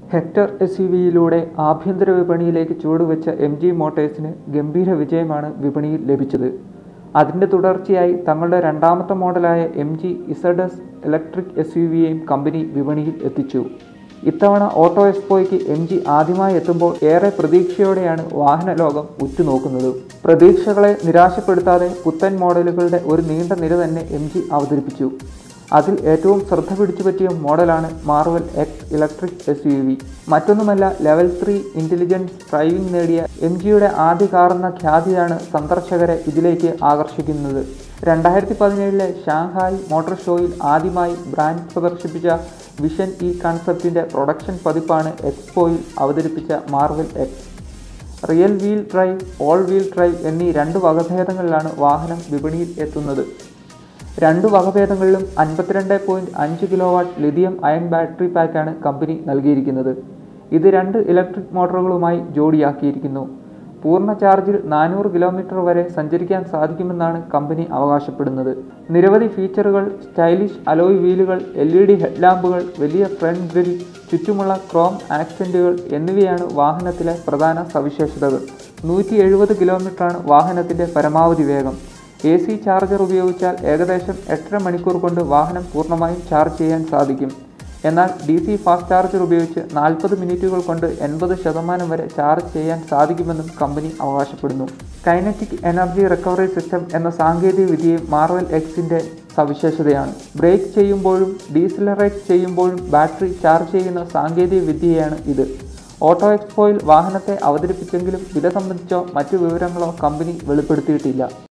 hectare S U വിയിലൂടെ ആഭ്യന്തര വിപണിയിലേക്ക് ചുവടുവെച്ച M G മോട്ടേഴ്സിന് ഗംഭീര വിജയമാണ് വിപണിയിൽ ലഭിച്ചത് അതിൻ്റെ തുടർച്ചയായി തങ്ങളുടെ രണ്ടാമത്തെ മോഡലായ M G Z S electric S U വിയെയും കമ്പനി വിപണിയിൽ എത്തിച്ചു ഇത്തവണ ഓട്ടോ എക്സ്പോയ്ക്ക് എം ജി ആദ്യമായി എത്തുമ്പോൾ ഏറെ പ്രതീക്ഷയോടെയാണ് വാഹന ലോകം ഉറ്റുനോക്കുന്നത് പ്രതീക്ഷകളെ നിരാശപ്പെടുത്താതെ പുത്തൻ മോഡലുകളുടെ ഒരു നീണ്ട നിര തന്നെ എം ജി അവതരിപ്പിച്ചു അതിൽ ഏറ്റവും ശ്രദ്ധ പിടിച്ചുപറ്റിയ മോഡലാണ് Marvel X electric S U V മറ്റൊന്നുമല്ല ലെവൽ ത്രീ ഇൻ്റലിജൻസ് ഡ്രൈവിംഗ് നേടിയ എം ജിയുടെ ആദ്യ കാറെന്ന ഖ്യാതിയാണ് സന്ദർശകരെ ഇതിലേക്ക് ആകർഷിക്കുന്നത് രണ്ടായിരത്തി പതിനേഴിലെ ഷാങ്ഹായ് മോട്ടോർ ഷോയിൽ ആദ്യമായി ബ്രാൻഡ് പ്രദർശിപ്പിച്ച വിഷൻ ഈ കൺസെപ്റ്റിൻ്റെ പ്രൊഡക്ഷൻ പതിപ്പാണ് എക്സ്പോയിൽ അവതരിപ്പിച്ച Marvel X rear wheel drive all wheel drive എന്നീ രണ്ട് വകഭേദങ്ങളിലാണ് വാഹനം വിപണിയിൽ എത്തുന്നത് രണ്ട് വകഭേദങ്ങളിലും അൻപത്തിരണ്ട് പോയിൻറ്റ് അഞ്ച് kilo watt lithium ion battery പാക്കാണ് കമ്പനി നൽകിയിരിക്കുന്നത് ഇത് രണ്ട് ഇലക്ട്രിക് മോട്ടോറുകളുമായി ജോഡിയാക്കിയിരിക്കുന്നു പൂർണ്ണ ചാർജിൽ നാനൂറ് കിലോമീറ്റർ വരെ സഞ്ചരിക്കാൻ സാധിക്കുമെന്നാണ് കമ്പനി അവകാശപ്പെടുന്നത് നിരവധി ഫീച്ചറുകൾ സ്റ്റൈലിഷ് അലോയ് വീലുകൾ എൽ ഇ ഡി ഹെഡ്ലാമ്പുകൾ വലിയ ഫ്രണ്ട് ഗ്രിൽ ചുറ്റുമുള്ള ക്രോം ആക്സെൻറ്റുകൾ എന്നിവയാണ് വാഹനത്തിലെ പ്രധാന സവിശേഷതകൾ നൂറ്റി എഴുപത് കിലോമീറ്ററാണ് വാഹനത്തിൻ്റെ പരമാവധി വേഗം എ സി ചാർജർ ഉപയോഗിച്ചാൽ ഏകദേശം എട്ടര മണിക്കൂർ കൊണ്ട് വാഹനം പൂർണ്ണമായും ചാർജ് ചെയ്യാൻ സാധിക്കും എന്നാൽ ഡി സി ഫാസ്റ്റ് ചാർജർ ഉപയോഗിച്ച് നാൽപ്പത് മിനിറ്റുകൾ കൊണ്ട് എൺപത് ശതമാനം വരെ ചാർജ് ചെയ്യാൻ സാധിക്കുമെന്നും കമ്പനി അവകാശപ്പെടുന്നു കൈനറ്റിക് എനർജി റിക്കവറി സിസ്റ്റം എന്ന സാങ്കേതിക വിദ്യയും മാർവൽ എക്സിൻ്റെ സവിശേഷതയാണ് ബ്രേക്ക് ചെയ്യുമ്പോഴും ഡീസിലറേറ്റ് ചെയ്യുമ്പോഴും ബാറ്ററി ചാർജ് ചെയ്യുന്ന സാങ്കേതിക വിദ്യയാണ് ഇത് ഓട്ടോ എക്സ്പോയിൽ വാഹനത്തെ അവതരിപ്പിച്ചെങ്കിലും വില സംബന്ധിച്ചോ മറ്റു വിവരങ്ങളോ കമ്പനി വെളിപ്പെടുത്തിയിട്ടില്ല